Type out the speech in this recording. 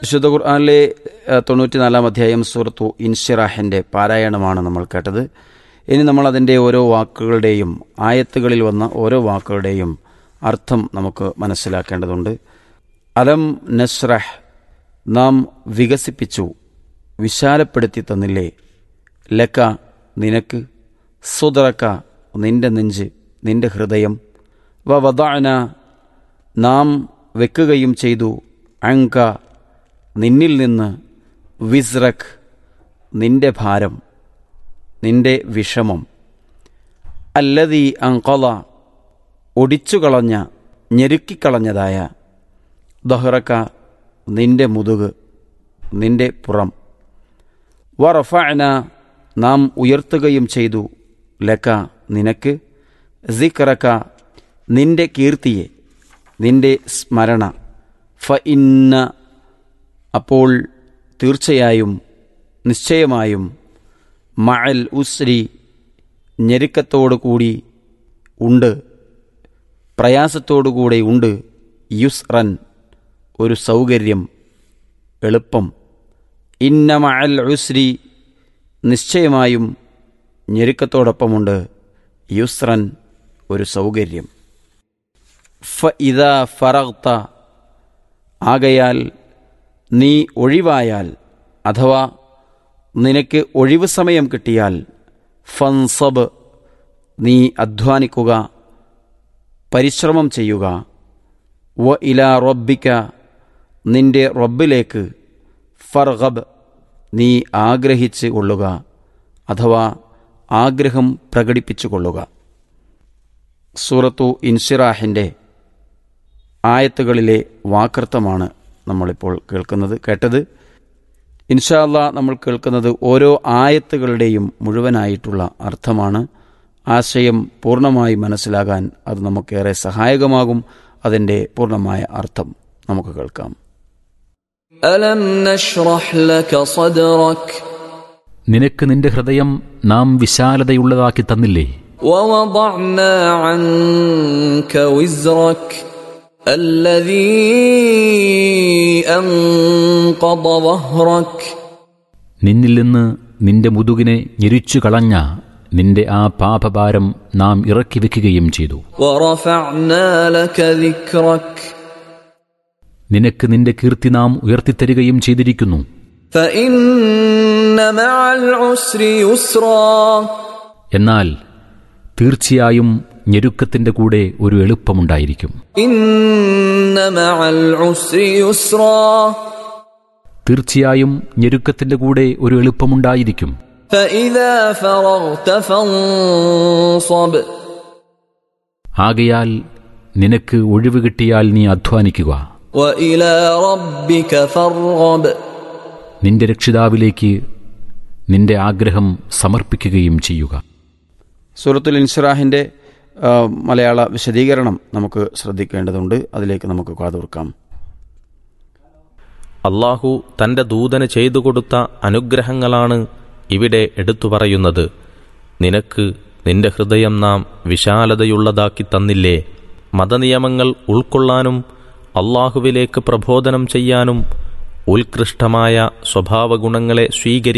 വിശുദ്ധ ഖുർആാനിലെ തൊണ്ണൂറ്റിനാലാം അധ്യായം സൂറത്തു ഇൻഷിറാഹിൻ്റെ പാരായണമാണ് നമ്മൾ കേട്ടത് ഇനി നമ്മൾ അതിൻ്റെ ഓരോ വാക്കുകളുടെയും ആയത്തുകളിൽ വന്ന ഓരോ വാക്കുകളുടെയും അർത്ഥം നമുക്ക് മനസ്സിലാക്കേണ്ടതുണ്ട് അലം നസ്രഹ് നാം വികസിപ്പിച്ചു വിശാലപ്പെടുത്തി തന്നില്ലേ ലക്ക നിനക്ക് സുദറക്ക നിന്റെ നെഞ്ച് നിന്റെ ഹൃദയം വ വദാന നാം വെക്കുകയും ചെയ്തു അങ്ക നിന്നിൽ നിന്ന് വിസ്രഖ് നിന്റെ ഭാരം നിന്റെ വിഷമം അല്ലതീ അങ്കൊള ഒടിച്ചുകളഞ്ഞ ഞെരുക്കിക്കളഞ്ഞതായ ദഹ്റക്ക നിന്റെ മുതുക് നിന്റെ പുറം വറഫഅന നാം ഉയർത്തുകയും ചെയ്തു ലക്ക നിനക്ക് സിക്റക്ക നിന്റെ കീർത്തിയെ നിന്റെ സ്മരണ ഫ ഇന്ന അപ്പോൾ തീർച്ചയായും നിശ്ചയമായും മഅൽ ഉസ്രി ഞെരുക്കത്തോടു കൂടി ഉണ്ട് പ്രയാസത്തോടുകൂടെ ഉണ്ട് യുസ്റൻ ഒരു സൗകര്യം എളുപ്പം ഇന്ന മഅൽ ഉസ്രി നിശ്ചയമായും ഞെരുക്കത്തോടൊപ്പമുണ്ട് യുസ്രൻ ഒരു സൗകര്യം ഫ ഇത ഫറഗ്ത ആകയാൽ നീ ഒഴിവായാൽ അഥവാ നിനക്ക് ഒഴിവ് സമയം കിട്ടിയാൽ ഫൻസബ് നീ അധ്വാനിക്കുക പരിശ്രമം ചെയ്യുക വ ഇല റബ്ബിക്ക നിന്റെ റബ്ബിലേക്ക് ഫർഗബ് നീ ആഗ്രഹിച്ച് കൊള്ളുക അഥവാ ആഗ്രഹം പ്രകടിപ്പിച്ചു കൊള്ളുക സൂറത്തു ഇൻഷിറാഹിൻ്റെ ആയത്തുകളിലെ വാക്കർത്ഥമാണ് നമ്മളിപ്പോൾ കേൾക്കുന്നത് കേട്ടത് ഇൻഷാല്ല നമ്മൾ കേൾക്കുന്നത് ഓരോ ആയത്തുകളുടെയും മുഴുവനായിട്ടുള്ള അർത്ഥമാണ് ആശയം പൂർണ്ണമായി മനസ്സിലാകാൻ അത് നമുക്കേറെ സഹായകമാകും അതിൻ്റെ പൂർണ്ണമായ അർത്ഥം നമുക്ക് കേൾക്കാം ألم نشرح لك صدرك നിനക്ക് നിന്റെ ഹൃദയം നാം വിശാലതയുള്ളതാക്കി തന്നില്ലേ ووضعنا عنك وزرك الذي أنقض ظهرك നിന്നിൽ നിന്ന് നിന്റെ മുതുകിനെ ഞെരിച്ചു കളഞ്ഞ നിന്റെ ആ പാപഭാരം നാം ഇറക്കി വെക്കുകയും ചെയ്തു ورفعنا لك ذكرك നിനക്ക് നിന്റെ കീർത്തി നാം ഉയർത്തിത്തരികയും ചെയ്തിരിക്കുന്നു فإن مع العسر يسرا എന്നാൽ തീർച്ചയായും ഞെരുക്കത്തിന്റെ കൂടെ ഒരു എളുപ്പമുണ്ടായിരിക്കും إن مع العسر يسرا തീർച്ചയായും ഞെരുക്കത്തിന്റെ കൂടെ ഒരു എളുപ്പമുണ്ടായിരിക്കും فإذا فرغت فانصب ആകയാൽ നിനക്ക് ഒഴിവ് കിട്ടിയാൽ നീ അധ്വാനിക്കുക وإلى ربك فارغب നിന്റെ രക്ഷിതാവിലേക്ക് നിന്റെ ആഗ്രഹം സമർപ്പിക്കുകയും ചെയ്യുക സൂറത്തുൽ ഇൻഷിറാഹിൻ്റെ ആ, മലയാള വിശദീകരണം നമുക്ക് ശ്രദ്ധിക്കേണ്ടതുണ്ട് അതിലേക്ക് നമുക്ക് കാതോർക്കാം അള്ളാഹു തന്റെ ദൂതന് ചെയ്തു കൊടുത്ത അനുഗ്രഹങ്ങളാണ് ഇവിടെ എടുത്തു പറയുന്നത് നിനക്ക് നിന്റെ ഹൃദയം നാം വിശാലതയുള്ളതാക്കി തന്നില്ലേ മതനിയമങ്ങൾ ഉൾക്കൊള്ളാനും അള്ളാഹുവിലേക്ക് പ്രബോധനം ചെയ്യാനും ഉത്കൃഷ്ടമായ സ്വഭാവഗുണങ്ങളെ സ്വീകരി